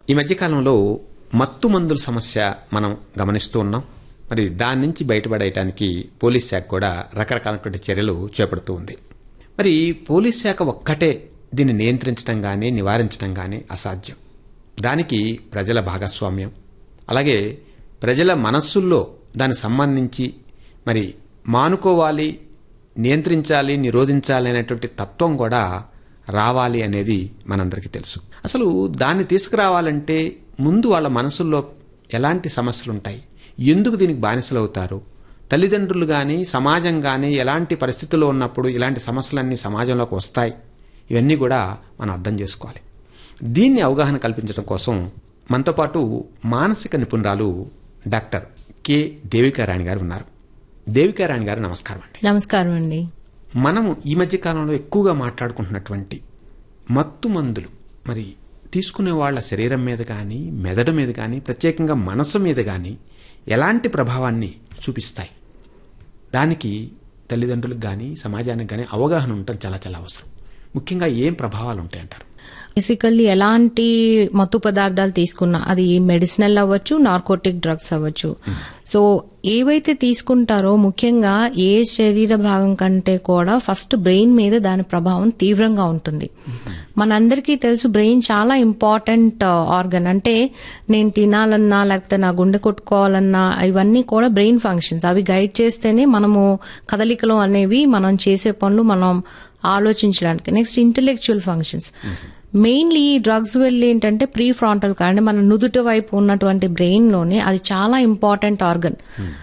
ఈ మధ్యకాలంలో మత్తు మందుల సమస్య మనం గమనిస్తూ ఉన్నాం మరి దాని నుంచి బయటపడేయటానికి పోలీస్ శాఖ కూడా రకరకాలైనటువంటి చర్యలు చేపడుతూ ఉంది మరి పోలీస్ శాఖ ఒక్కటే దీన్ని నియంత్రించడం కానీ నివారించడం కానీ అసాధ్యం దానికి ప్రజల భాగస్వామ్యం అలాగే ప్రజల మనస్సుల్లో దానికి సంబంధించి మరి మానుకోవాలి నియంత్రించాలి నిరోధించాలి అనేటువంటి తత్వం కూడా రావాలి అనేది మనందరికీ తెలుసు అసలు దాన్ని తీసుకురావాలంటే ముందు వాళ్ళ మనసుల్లో ఎలాంటి సమస్యలు ఉంటాయి ఎందుకు దీనికి బానిసలు అవుతారు తల్లిదండ్రులు కానీ సమాజం కానీ ఎలాంటి పరిస్థితుల్లో ఉన్నప్పుడు ఇలాంటి సమస్యలన్నీ సమాజంలోకి వస్తాయి ఇవన్నీ కూడా మనం అర్థం చేసుకోవాలి దీన్ని అవగాహన కల్పించడం కోసం మనతో పాటు మానసిక నిపుణురాలు డాక్టర్ కె దేవికారాణి గారు ఉన్నారు దేవికారాణి గారు నమస్కారం అండి నమస్కారం అండి మనము ఈ మధ్య కాలంలో ఎక్కువగా మాట్లాడుకుంటున్నటువంటి మత్తు మందులు మరి తీసుకునే వాళ్ళ శరీరం మీద కానీ మెదడు మీద కానీ ప్రత్యేకంగా మనసు మీద కానీ ఎలాంటి ప్రభావాన్ని చూపిస్తాయి దానికి తల్లిదండ్రులకు కానీ సమాజానికి కానీ అవగాహన ఉండటం చాలా చాలా అవసరం ముఖ్యంగా ఏం ప్రభావాలు ఉంటాయంటారు బేసికల్లీ ఎలాంటి మత్తు పదార్థాలు తీసుకున్నా అది మెడిసినల్ అవ్వచ్చు నార్కోటిక్ డ్రగ్స్ అవ్వచ్చు సో ఏవైతే తీసుకుంటారో ముఖ్యంగా ఏ శరీర భాగం కంటే కూడా ఫస్ట్ బ్రెయిన్ మీద దాని ప్రభావం తీవ్రంగా ఉంటుంది మనందరికీ తెలుసు బ్రెయిన్ చాలా ఇంపార్టెంట్ ఆర్గన్ అంటే నేను తినాలన్నా లేకపోతే నా గుండె కొట్టుకోవాలన్నా ఇవన్నీ కూడా బ్రెయిన్ ఫంక్షన్స్ అవి గైడ్ చేస్తేనే మనము కదలికలు అనేవి మనం చేసే పనులు మనం ఆలోచించడానికి నెక్స్ట్ ఇంటెలెక్చువల్ ఫంక్షన్స్ మెయిన్లీ ఈ డ్రగ్స్ వెళ్ళి ఏంటంటే ప్రీ ఫ్రాంటల్ కానీ మన నుదుటి వైపు ఉన్నటువంటి బ్రెయిన్ లోనే అది చాలా ఇంపార్టెంట్ ఆర్గన్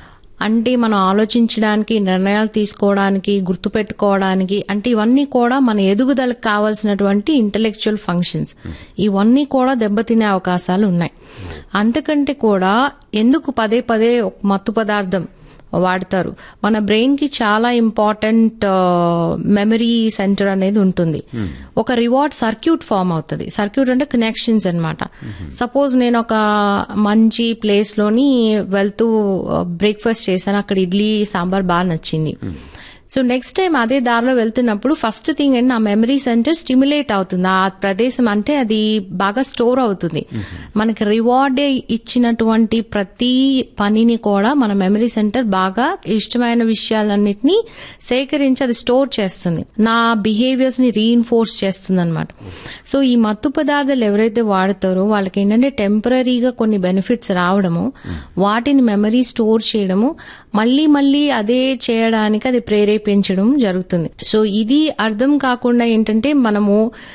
అంటే మనం ఆలోచించడానికి నిర్ణయాలు తీసుకోవడానికి గుర్తుపెట్టుకోవడానికి అంటే ఇవన్నీ కూడా మన ఎదుగుదలకు కావాల్సినటువంటి ఇంటెలెక్చువల్ ఫంక్షన్స్ ఇవన్నీ కూడా దెబ్బతినే అవకాశాలు ఉన్నాయి అంతకంటే కూడా ఎందుకు పదే పదే మత్తు పదార్థం వాడతారు మన బ్రెయిన్ కి చాలా ఇంపార్టెంట్ మెమరీ సెంటర్ అనేది ఉంటుంది ఒక రివార్డ్ సర్క్యూట్ ఫామ్ అవుతుంది సర్క్యూట్ అంటే కనెక్షన్స్ అన్నమాట సపోజ్ నేను ఒక మంచి ప్లేస్ లోని వెళ్తూ బ్రేక్ఫాస్ట్ చేశాను అక్కడ ఇడ్లీ సాంబార్ బాగా నచ్చింది సో నెక్స్ట్ టైం అదే దారిలో వెళ్తున్నప్పుడు ఫస్ట్ థింగ్ ఏంటి నా మెమరీ సెంటర్ స్టిమ్యులేట్ అవుతుంది ఆ ప్రదేశం అంటే అది బాగా స్టోర్ అవుతుంది మనకి రివార్డ్ ఇచ్చినటువంటి ప్రతి పనిని కూడా మన మెమరీ సెంటర్ బాగా ఇష్టమైన విషయాలన్నిటినీ సేకరించి అది స్టోర్ చేస్తుంది నా బిహేవియర్స్ ని రీఇన్ఫోర్స్ చేస్తుంది అనమాట సో ఈ మత్తు పదార్థాలు ఎవరైతే వాడతారో వాళ్ళకి ఏంటంటే టెంపరీగా కొన్ని బెనిఫిట్స్ రావడము వాటిని మెమరీ స్టోర్ చేయడము మళ్ళీ మళ్ళీ అదే చేయడానికి అది ప్రేరేపించడం జరుగుతుంది సో ఇది అర్థం కాకుండా ఏంటంటే మనము